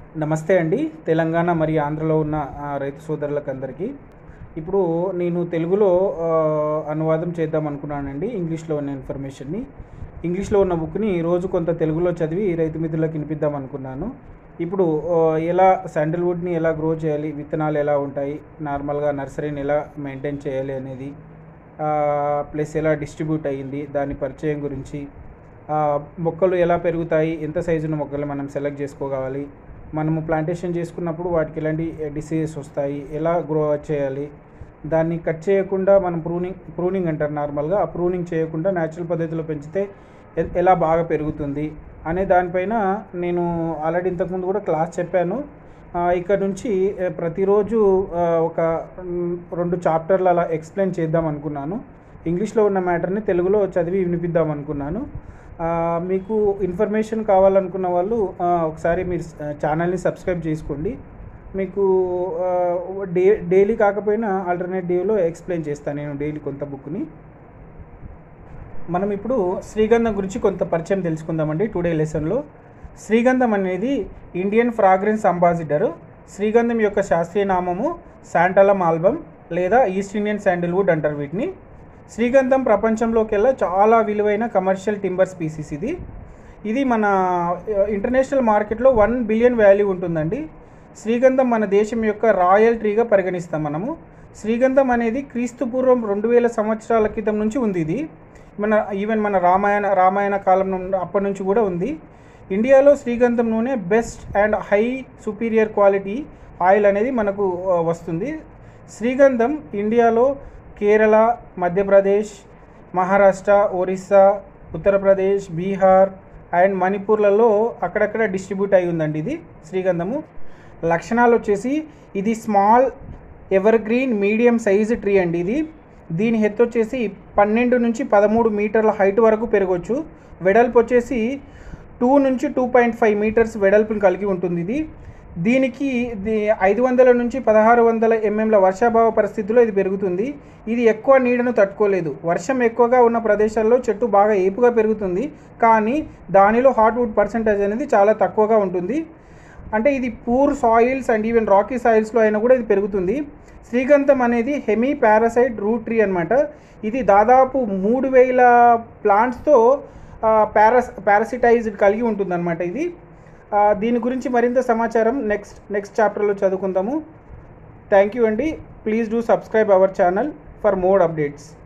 నమస్తే అండి తెలంగాణ మరియు ఆంధ్రలో ఉన్న ఆ, రైతు సోదరులకు అందరికీ ఇప్పుడు నేను తెలుగులో ఆ, అనువాదం చేద్దాం అనుకున్నానండి ఇంగ్లీష్లో ఉన్న ఇన్ఫర్మేషన్ని ఇంగ్లీష్లో ఉన్న బుక్ని రోజు కొంత తెలుగులో చదివి రైతు మిత్రులకు వినిపిద్దాం అనుకున్నాను ఇప్పుడు ఆ, ఎలా శాండిల్వుడ్ని ఎలా గ్రో చేయాలి విత్తనాలు ఎలా ఉంటాయి నార్మల్గా నర్సరీని ఎలా మెయింటైన్ చేయాలి అనేది ప్లస్ ఎలా డిస్ట్రిబ్యూట్ అయ్యింది దాని పరిచయం గురించి ఆ, మొక్కలు ఎలా పెరుగుతాయి ఎంత సైజున్న మొక్కలు మనం సెలెక్ట్ చేసుకోవాలి మనము ప్లాంటేషన్ చేసుకున్నప్పుడు వాటికి ఎలాంటి డిసీజెస్ వస్తాయి ఎలా గ్రో చేయాలి దాన్ని కట్ చేయకుండా మనం ప్రూనింగ్ ప్రూనింగ్ అంటారు నార్మల్గా ఆ ప్రూనింగ్ చేయకుండా న్యాచురల్ పద్ధతిలో పెంచితే ఎ- ఎలా బాగా పెరుగుతుంది అనే దానిపైన నేను ఆల్రెడీ ఇంతకుముందు కూడా క్లాస్ చెప్పాను ఆ, ఇక్కడ నుంచి ఆ, ప్రతిరోజు ఆ, ఒక మ్, రెండు చాప్టర్లు అలా ఎక్స్ప్లెయిన్ చేద్దాం అనుకున్నాను ఇంగ్లీష్లో ఉన్న మ్యాటర్ని తెలుగులో చదివి వినిపిద్దాం అనుకున్నాను ఆ, మీకు ఇన్ఫర్మేషన్ కావాలనుకున్న వాళ్ళు ఆ, ఒకసారి మీరు ఛానల్ని సబ్స్క్రైబ్ చేసుకోండి మీకు ఆ, డే డైలీ కాకపోయినా ఆల్టర్నేట్ డేలో ఎక్స్ప్లెయిన్ చేస్తాను నేను డైలీ కొంత బుక్ని మనం ఇప్పుడు శ్రీగంధం గురించి కొంత పరిచయం తెలుసుకుందామండి టుడే లెసన్లో శ్రీగంధం అనేది ఇండియన్ ఫ్రాగ్రెన్స్ అంబాసిడర్ శ్రీగంధం యొక్క శాస్త్రీయ నామము శాంటలమ్ ఆల్బమ్ లేదా ఈస్ట్ ఇండియన్ శాండిల్వుడ్ అంటారు వీటిని శ్రీగంధం ప్రపంచంలోకెల్లా చాలా విలువైన కమర్షియల్ టింబర్ స్పీసీస్ ఇది ఇది మన ఇంటర్నేషనల్ మార్కెట్లో వన్ బిలియన్ వాల్యూ ఉంటుందండి శ్రీగంధం మన దేశం యొక్క రాయల్ ట్రీగా పరిగణిస్తాం మనము శ్రీగంధం అనేది క్రీస్తు పూర్వం రెండు వేల సంవత్సరాల క్రితం నుంచి ఉంది ఇది మన ఈవెన్ మన రామాయణ రామాయణ కాలం నుండి అప్పటి నుంచి కూడా ఉంది ఇండియాలో శ్రీగంధం నూనె best and high superior quality oil అనేది మనకు ఆ, వస్తుంది శ్రీగంధం ఇండియాలో కేరళ మధ్యప్రదేశ్ మహారాష్ట్ర ఒరిస్సా ఉత్తరప్రదేశ్ బీహార్ అండ్ మణిపూర్లలో అక్కడక్కడ డిస్ట్రిబ్యూట్ అయి ఉందండి ఇది శ్రీగంధము లక్షణాలు వచ్చేసి ఇది small evergreen medium size tree అండి ఇది దీని హెత్ వచ్చేసి పన్నెండు నుంచి పదమూడు మీటర్ల హైట్ వరకు పెరగవచ్చు వెడల్పు వచ్చేసి టూ నుంచి టూ పాయింట్ ఫైవ్ మీటర్స్ వెడల్పుని కలిగి ఉంటుంది ఇది దీనికి ది- ఐదు వందల నుంచి పదహారు వందల ఎంఎంల వర్షాభావ పరిస్థితుల్లో ఇది పెరుగుతుంది ఇది ఎక్కువ నీడను తట్టుకోలేదు వర్షం ఎక్కువగా ఉన్న ప్రదేశాల్లో చెట్టు బాగా ఏపుగా పెరుగుతుంది కానీ దానిలో హార్ట్వుడ్ పర్సంటేజ్ అనేది చాలా తక్కువగా ఉంటుంది అంటే ఇది poor soils and even rocky సాయిల్స్లో అయినా కూడా ఇది పెరుగుతుంది శ్రీగంధం అనేది హెమీ పారాసైట్ రూట్ ట్రీ అనమాట ఇది దాదాపు మూడు వేల ప్లాంట్స్తో పారాస్ పారాసిటైజ్డ్ కలిగి ఉంటుందన్నమాట ఇది ఆ, దీని గురించి మరింత సమాచారం నెక్స్ట్ నెక్స్ట్ చాప్టర్లో చదువుకుందాము థ్యాంక్ యూ అండి please do subscribe our channel for more updates